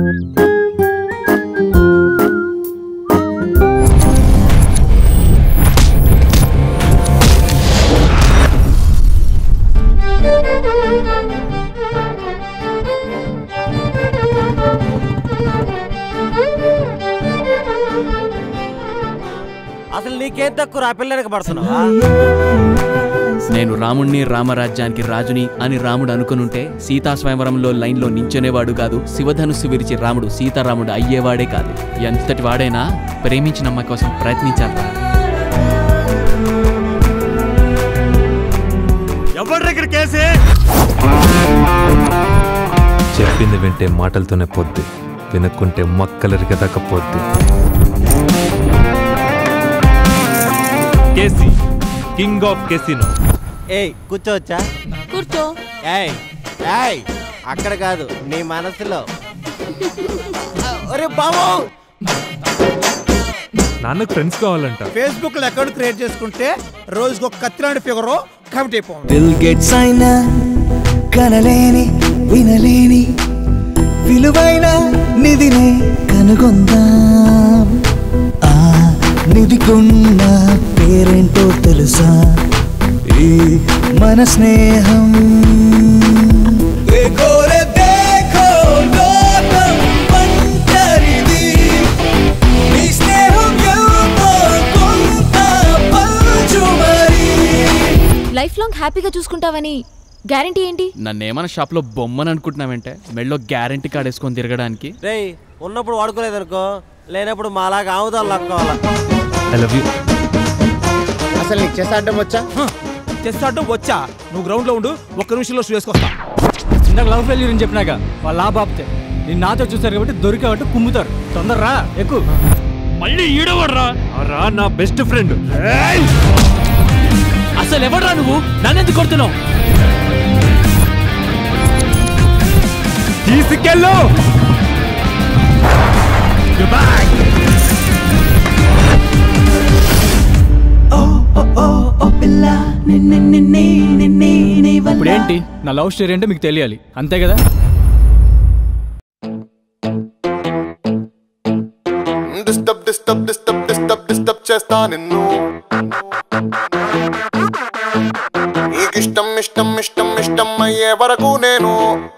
అసలు నీకేం తక్కువ ఆ పిల్లనికి పడుతున్నావా నేను రాముణ్ణి రామరాజ్యానికి రాజుని అని రాముడు అనుకునుంటే సీతా స్వయంవరంలో లైన్లో నించునేవాడు కాదు శివధనుస్సు విరిచి రాముడు సీతారాముడు అయ్యేవాడే కాదు ఎంతటి వాడైనా ప్రేమించిన అమ్మాయి కోసం ప్రయత్నించారా ఎవరి దగ్గర కేసే చెప్పింది వింటే మాటలతోనే పొద్దు వినక్కుంటే మొక్కలరిక దాకా పొద్దు కేసీ కింగ్ ఆఫ్ కెసినో ఏయ్ కూర్చోవచ్చా కూర్చో ఏయ్ ఏయ్ అక్కడ కాదు నీ మనసులో ఒరే బాబు నాన్నకు ఫ్రెండ్స్ కావాలంట ఫేస్బుక్ లో అకౌంట్ క్రియేట్ చేసుకుంటే రోజుకి ఒక కత్తిలాంటి ఫిగర్ కమిట్ అయిపోయింది బిల్ గేట్స్ అయినా కనలేని వినలేని విలువైన నిధిని కనుగొందాం ఆ నిధికున్న పేరేంటో తెలుసా ఈ మన స్నేహం देखो रे देखो లోకం ఒంటరిది. నీ స్నేహం ఎంతో కొంత పంచు మరి. లైఫ్ లాంగ్ హ్యాపీగా చూసుకుంటావని గ్యారంటీ ఏంటి నన్నేమైనా షాప్లో బొమ్మని అనుకుంటున్నావంటే మెళ్ళో గ్యారంటీ కార్డ్ వేసుకొని తిరగడానికి రేయ్ ఉన్నప్పుడు వాడుకోలేదనుకో లేనప్పుడు మాలాగా ఆముదాలు లాక్కోవాలా ఐ లవ్ యూ అసలు నీకు చెస్ ఆడడం వచ్చా చెస్ ఆడడం వచ్చా నువ్వు గ్రౌండ్ లో ఉండు ఒక్క నిమిషంలో షూ వేసుకొస్తా ఇందాక లవ్ ఫెయిల్యూర్ అని చెప్పినాక వాళ్ళు ఆ బాబతే నేను నాతో చూస్తారు కాబట్టి దొరికావంటే కుమ్ముతారు తొందరరా ఎక్కువ మళ్ళీ ఈడవడ్రా రా నా బెస్ట్ ఫ్రెండ్ అసలు ఎవడ్రా నువ్వు నన్నెందుకు కొడుతున్నావు తీసుకెళ్ళు ఇప్పుడు ఏంటి నా లవ్ స్టోరీ అంటే మీకు తెలియాలి అంతే కదా disturb disturb disturb disturb disturb చేస్తా నిన్ను నీకిష్టం ఇష్టం ఇష్టం ఇష్టం అయ్యే వరకు నేను